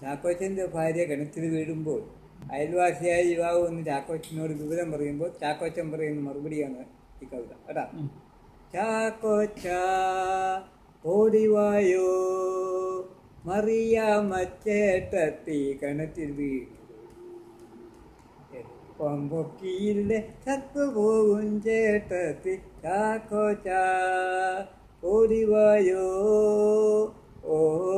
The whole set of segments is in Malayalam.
ചാക്കോച്ചൻ്റെ ഭാര്യ കിണറ്റിൽ വീഴുമ്പോൾ അയൽവാസിയായ യുവാവ് വന്ന് ചാക്കോച്ചനോട് വിവരം പറയുമ്പോൾ ചാക്കോച്ചൻ പറയുന്ന മറുപടിയാണ് ഈ കവിത കേട്ടാ ചാക്കോച്ച ഓടിവായോ മറിയാമച്ചേട്ടത്തി കിണറ്റിൽ വീണു എപ്പം പൊക്കിയില്ലേ ചത്തുപോകും ചേട്ടത്തി ചാക്കോച്ച ഓടിവായോ ഓ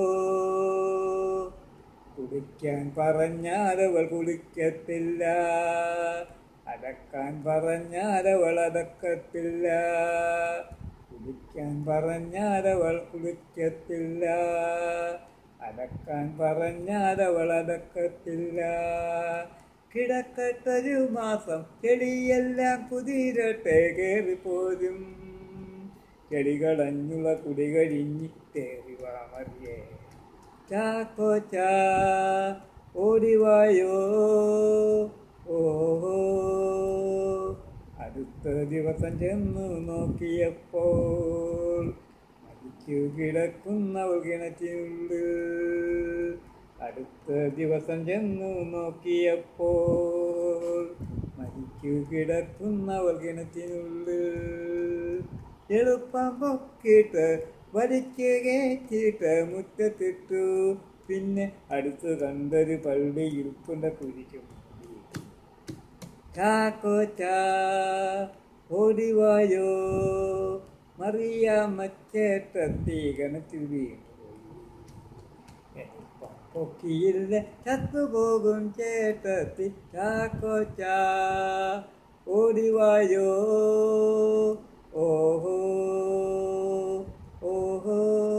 കുളിക്കാൻ പറഞ്ഞാലവൾ കുളിക്കത്തില്ല അടക്കാൻ പറഞ്ഞാലവൾ അടക്കത്തില്ല കുളിക്കാൻ പറഞ്ഞാലവൾ കുളിക്കത്തില്ല അടക്കാൻ പറഞ്ഞാലവൾ അടക്കത്തില്ല കിടക്കട്ടൊരു മാസം ചെടിയെല്ലാം കുതിരട്ടെ കയറിപ്പോരും ചെടികളഞ്ഞുള്ള കുടി കഴിഞ്ഞി തേറിവാ മറിയേ ചാക്കോച്ച ഓടിവായോ ഓഹോ അടുത്ത ദിവസം ചെന്നു നോക്കിയപ്പോൾ മരിച്ചു കിടക്കുന്നവൾ കിണറ്റിനുള്ളിൽ അടുത്ത ദിവസം ചെന്നു നോക്കിയപ്പോൾ മരിച്ചു കിടക്കുന്നവൾ കിണറ്റിനുള്ളിൽ എളുപ്പം പൊക്കിയിട്ട് വലിച്ചു കയറ്റിയിട്ട് മുറ്റത്തിട്ടു പിന്നെ അടുത്ത് കണ്ടൊരു പള്ളിയിൽ കൊണ്ട കുരിച്ചു ചാക്കോച്ച ഓടിവായോ മറിയാമ്മച്ചേട്ടത്തി കിണറ്റിൽ വീണു പൊക്കിയില്ല ചത്തുപോകും ചേട്ടത്തി ചാക്കോച്ച ഓടിവായോ ഓഹോ ഓഹോ